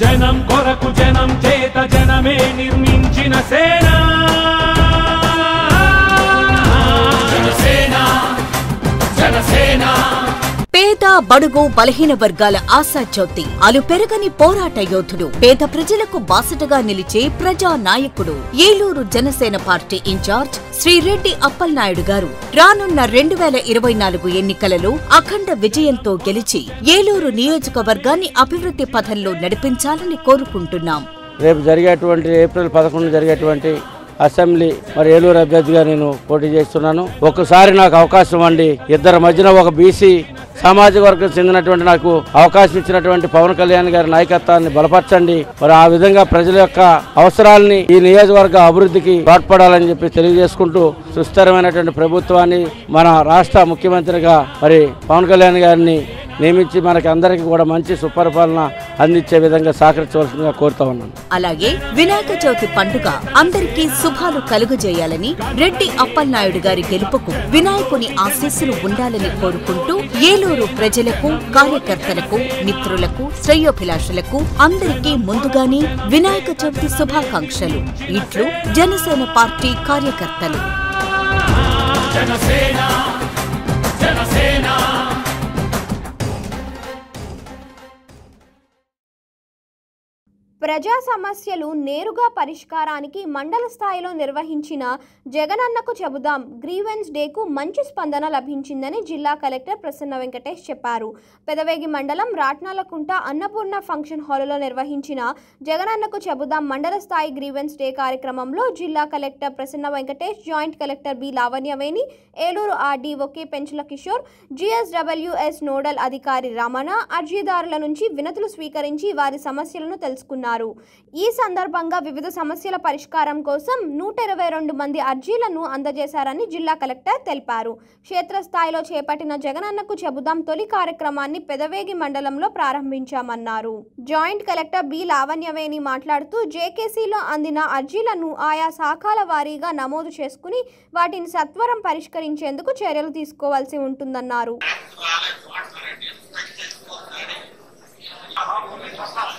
జనం కొరకు జనం చేత జనమే నిర్మించిన సేన జనసేన జనసేన పేద బడుగు బలహీన వర్గాల ఆశాజ్యోతి అలు పెరగని పోరాట యోధుడు పేద ప్రజలకు బాసటగా నిలిచే ప్రజా నాయకుడు ఏలూరు జనసేన పార్టీ ఇన్ఛార్జ్ శ్రీ రెడ్డి అప్పల్నాయుడు గారు రానున్న రెండు వేల ఇరవై నాలుగు ఎన్నికలలో అఖండ విజయంతో గెలిచి ఏలూరు నియోజకవర్గాన్ని అభివృద్ధి పథంలో నడిపించాలని కోరుకుంటున్నాం రేపు జరిగేటువంటి ఏప్రిల్ పదకొండు జరిగేటువంటి అసెంబ్లీ మరి ఏలూరు అభ్యర్థిగా నేను పోటీ చేస్తున్నాను ఒక్కసారి నాకు అవకాశం ఇవ్వండి ఇద్దరి మధ్యన ఒక బీసీ సామాజిక వర్గం చెందినటువంటి నాకు అవకాశం ఇచ్చినటువంటి పవన్ కళ్యాణ్ గారి నాయకత్వాన్ని బలపరచండి మరి ఆ విధంగా ప్రజల యొక్క అవసరాలని ఈ నియోజకవర్గ అభివృద్ధికి తోడ్పడాలని చెప్పి తెలియజేసుకుంటూ సుస్థిరమైనటువంటి ప్రభుత్వాన్ని మన రాష్ట్ర ముఖ్యమంత్రిగా మరి పవన్ కళ్యాణ్ గారిని నియమించి మనకి అందరికీ కూడా మంచి సుపరిపాలన అందించే విధంగా సహకరించవలసిందిగా కోరుతా ఉన్నాను అలాగే వినాయక చవితి పండుగ అందరికీ శుభాలు కలుగజేయాలని రెడ్డి అప్పల్నాయుడు గారి గెలుపుకు వినాయకుని ఆశీస్సులు ఉండాలని కోరుకుంటూ ఏలూరు ప్రజలకు కార్యకర్తలకు మిత్రులకు శ్రేయోభిలాషులకు అందరికీ ముందుగానే వినాయక చవితి శుభాకాంక్షలు ఇట్లు జనసేన పార్టీ కార్యకర్తలు జనసేన జనసేన ప్రజా సమస్యలు నేరుగా పరిష్కారానికి మండల స్థాయిలో నిర్వహించిన జగనన్నకు చెబుదాం గ్రీవెన్స్ డేకు మంచి స్పందన లభించిందని జిల్లా కలెక్టర్ ప్రసన్న వెంకటేష్ చెప్పారు పెదవేగి మండలం రాట్నాలకుంట అన్నపూర్ణ ఫంక్షన్ హాలులో నిర్వహించిన జగనన్నకు చెబుదాం మండల స్థాయి గ్రీవెన్స్ డే కార్యక్రమంలో జిల్లా collector Prasanna Venkatesh joint collector B Lavanyaveni Eluru RDO K Penchula Kishore GSWS nodal అధికారి రమణ అర్జీదారుల నుంచి వినతులు స్వీకరించి వారి సమస్యలను తెలుసుకున్నారు ఈ సందర్భంగా వివిధ సమస్యల పరిష్కారం కోసం నూట ఇరవై రెండు మంది అర్జీలను అందజేశారని జిల్లా కలెక్టర్ తెలిపారు క్షేత్రస్థాయిలో చేపట్టిన జగనన్నకు చెబుదాం తొలి కార్యక్రమాన్ని పెదవేగి మండలంలో ప్రారంభించామన్నారు జాయింట్ కలెక్టర్ బి లావణ్యవేణి మాట్లాడుతూ జేకేసీలో అందిన అర్జీలను ఆయా శాఖల వారీగా నమోదు చేసుకుని వాటిని సత్వరం పరిష్కరించేందుకు చర్యలు తీసుకోవాల్సి ఉంటుందన్నారు Alex Watson and his